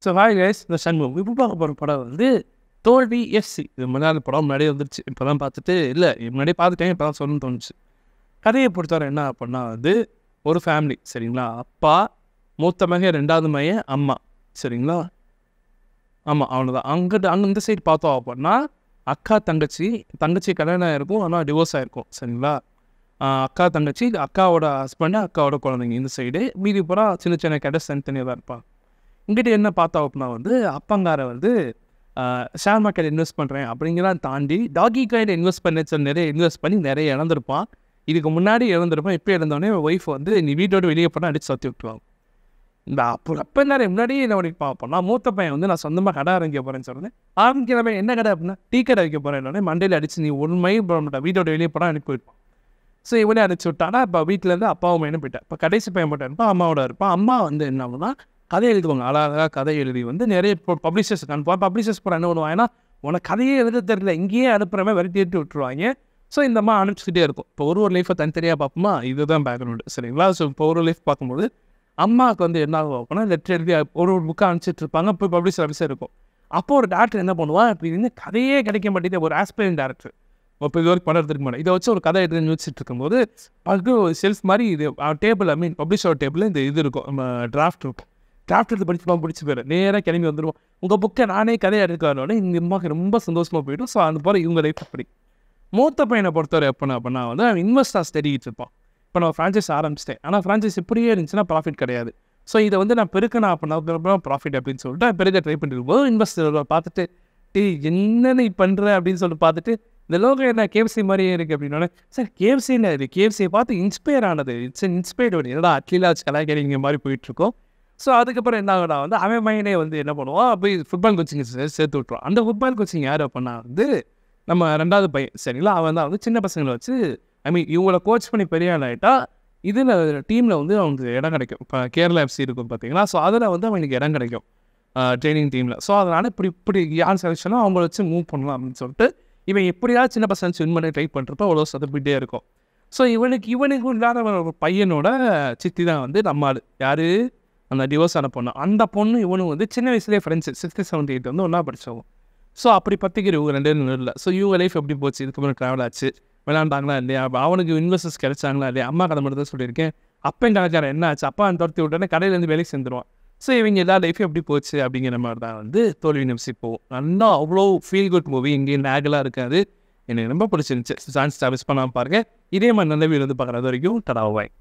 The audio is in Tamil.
ஸோ ஹாய் கைஸ் இந்த சண்முகம் இப்போ பார்க்க போகிற படம் வந்து தோல்வி எஃப்சி இது முன்னாடி படம் முன்னாடியே வந்துருச்சு இப்போ தான் பார்த்துட்டு இல்லை முன்னாடியே பார்த்துட்டேன் இப்போ தான் சொல்லணும்னு தோணுச்சு கதையை பொறுத்தவரை என்ன அப்படின்னா வந்து ஒரு ஃபேமிலி சரிங்களா அப்பா மூத்த மகன் ரெண்டாவது மகன் அம்மா சரிங்களா ஆமாம் அவ்வளோதான் அங்கிட்டு அங்கே இந்த சைடு பார்த்தோம் அப்படின்னா அக்கா தங்கச்சி தங்கச்சி கல்யாணம் ஆயிருக்கும் ஆனால் டிவோர்ஸ் ஆயிருக்கும் சரிங்களா ஆஹ் அக்கா தங்கச்சி அக்காவோட ஹஸ்பண்டு அக்காவோட குழந்தைங்க இந்த சைடு மீதி பூரா சின்ன சின்ன கடை தனித்தனியாக தான் இருப்பாங்க இங்கிட்ட என்ன பார்த்தோம் அப்படின்னா வந்து அப்பங்கார வந்து ஷேர் மார்க்கெட் இன்வெஸ்ட் பண்ணுறேன் அப்படிங்கிறத தாண்டி டாகி காயின் இன்வெஸ்ட் பண்ண சொல்லி நிறைய இன்வெஸ்ட் பண்ணி நிறைய இழந்திருப்பான் இதுக்கு முன்னாடி இழந்திருப்பான் இப்போ இழந்தோடனே ஒய்ஃப் வந்து நீ வீட்டோட வெளியே போனால் அடிச்சு சத்தி விட்டுருவாங்க இந்த அப்போ அப்போ என்ன முன்னாடி என்ன பண்ணிருப்பான் அப்படின்னா மூத்த பையன் வந்து நான் சொந்தமாக கடை ஆரம்பிக்க போகிறேன்னு சொன்னேன் ஆரம்பிக்கிறவன் என்ன கடை அப்படின்னா டீ கடை வைக்க போகிறேன் மண்டையில் அடிச்சு நீ உண்மை போட மாட்டேன் வீட்டோட வெளியே போனால் அனுப்பி போயிருப்பான் ஸோ இவனே அனுப்பிச்சி விட்டானா இப்போ வீட்டிலேருந்து அப்பாவும் என்ன போயிட்டான் இப்போ கடைசி பையன் மட்டும் இருப்பான் அம்மாவோட இருப்பான் அம்மா வந்து என்ன ஆகுனா கதை எழுதுவாங்க அழகாக கதை எழுதி வந்து நிறைய இப்போ பப்ளிஷர்ஸ் அனுப்புவான் பப்ளிஷர்ஸ் கூட என்ன பண்ணுவாங்கன்னா உனக்கு கதையே எழுத தெரியல இங்கேயே அனுப்புறவன் வெரைட்டி ஏற்றி விட்டுருவாங்க ஸோ இந்த அம்மா அனுப்பிச்சிக்கிட்டே இருக்கும் இப்போ ஒரு ஒரு லைஃப்பை தனித்தனியாக பார்ப்போமா இதுதான் பேக்ரவுண்டு சரிங்களா ஸோ இப்போ ஒரு லைஃப் பார்க்கும்போது அம்மாவுக்கு வந்து என்ன ஆகும் அப்படின்னா லெட்டர் எழுதி ஒரு ஒரு புக்கை அனுப்பிச்சிட்டு இருப்பாங்க போய் பப்ளிஷ் ஆஃபீஸர் இருக்கும் அப்போ ஒரு டேரக்டர் என்ன பண்ணுவான் அப்படின்னு கதையே கிடைக்க மாட்டேங்குது ஒரு ஆஸ்பிரன் டேரக்டர் இப்போ இது வரைக்கும் படம் எடுத்துக்க மாட்டேன் இதை வச்சு ஒரு கதை எடுத்துன்னு வச்சுட்டு இருக்கும்போது அதுக்கு ஒரு செல்ஃப் மாதிரி இது டேபிள் ஐ மீன் பப்ளிஷர் டேபிளில் இந்த இது இருக்கும் நம்ம டிராஃப்ட் இருக்கும் டிராஃப்ட் எடுத்து படிச்சு பிடிச்சி போயிடும் நேராக கிளம்பி வந்துடுவோம் உங்கள் புக்கை நானே கதையை எடுக்கிறோட இந்த அம்மாவுக்கு ரொம்ப சந்தோஷமாக போயிடும் ஸோ அந்த போகிற இவங்க லைஃப் அப்படி மூத்த பையனை பொறுத்தவரை எப்படின்னா அப்படின்னா வந்து அவன் இன்வெஸ்டாக தேடிக்கிட்டு இருப்பான் இப்போ நான் ஃப்ரான்ச்சைஸ் ஆரம்பிச்சிட்டேன் ஆனால் ஃப்ரான்ச்சைஸ் இப்படியே இருந்துச்சுன்னா ப்ராஃபிட் கிடையாது ஸோ இதை வந்து நான் பெருக்கணும் அப்படின்னா ப்ராஃபிட் அப்படின்னு சொல்லிட்டு பெருக்க ட்ரை பண்ணிட்டு போது இன்வெஸ்டர் பார்த்துட்டு டே என்ன நீ பண்ணுற அப்படின்னு சொல்லிட்டு பார்த்துட்டு இந்த லோகம் என்ன கேஎஃப்சி மாதிரியே இருக்குது அப்படின்னா சார் கேஎஃப்சி என்ன இது கேஎஃப்சியை பார்த்து இன்ஸ்பயர் ஆனது இட்ஸ் இன்ஸ்பயர்டு என்னடா அட்லீலாச்சு கலாய்க்கிறீங்க மாதிரி போயிட்டுருக்கோம் ஸோ அதுக்கப்புறம் என்ன ஆகுனா வந்து அவன் மையனே வந்து என்ன பண்ணுவான் போய் ஃபுட்பால் கோச்சிங் சேர்த்து விட்ருவான் அந்த ஃபுட்பால் கோச்சிங் யார் அப்படின்னா வந்து நம்ம ரெண்டாவது பையன் சரிங்களா அவன் தான் வந்து சின்ன பசங்களை வச்சு ஐ மீன் இவங்கள கோச் பண்ணி பெரிய ஆள் ஆகிட்டா இதில் டீமில் வந்து அவனுக்கு இடம் கிடைக்கும் இப்போ கேரளா எஃப்சி இருக்கும் பார்த்தீங்களா ஸோ அதில் வந்து அவனுக்கு இடம் கிடைக்கும் ட்ரைனிங் டீமில் ஸோ அதனால் இப்படி இப்படி யார் செலெக்ஷனோ அவங்கள வச்சு மூவ் பண்ணலாம் அப்படின்னு சொல்லிட்டு இவன் எப்படியாவது சின்ன பசங்க வின் பண்ணி ட்ரை பண்ணுறப்ப அவ்வளோ சதப்பிட்டே இருக்கும் ஸோ இவனுக்கு இவனுக்கு இல்லாத ஒரு பையனோட சித்தி தான் வந்து நம்ம ஆள் யார் அந்த டிவோர்ஸ் ஆன பொண்ணு அந்த பொண்ணு இவனும் வந்து சின்ன வயசுலேயே ஃப்ரெண்ட்ஸு சிக்ஸ்த்து செவன்ட்டி எயிட் வந்து ஒன்றா படித்தவங்க ஸோ அப்படி பற்றிக்கிற இவங்க ரெண்டு பேரும் இல்லை ஸோ இவங்க லைஃப் எப்படி போச்சு இதுக்கப்புறம் ட்ராவல் ஆச்சு விளையாண்டாங்களா இல்லையா அவனுக்கு இன்வெஸ்டர்ஸ் கிடைச்சாங்களா இல்லையா அம்மா கதை மட்டும் தான் சொல்லியிருக்கேன் அப்பன் கலாச்சாரம் என்ன ஆச்சு அப்பா துரத்தி விட்டோன்னே கடையிலேருந்து வேலைக்கு சேர்ந்துருவான் ஸோ இவங்க எல்லா லைஃப்பும் எப்படி போச்சு அப்படிங்கிற மாதிரி தான் வந்து தோல்வி நிமிஷம் போகும் நல்லா அவ்வளோ ஃபீல் குட் மூவி இங்கேயும் நேகலாக இருக்காது எனக்கு ரொம்ப பிடிச்சிருந்துச்சு சான்ஸ் மிஸ் பண்ணாமல் பாருங்கள் இதே மாதிரி நல்ல வீடு வந்து பார்க்குறது வரைக்கும் தடாவாய்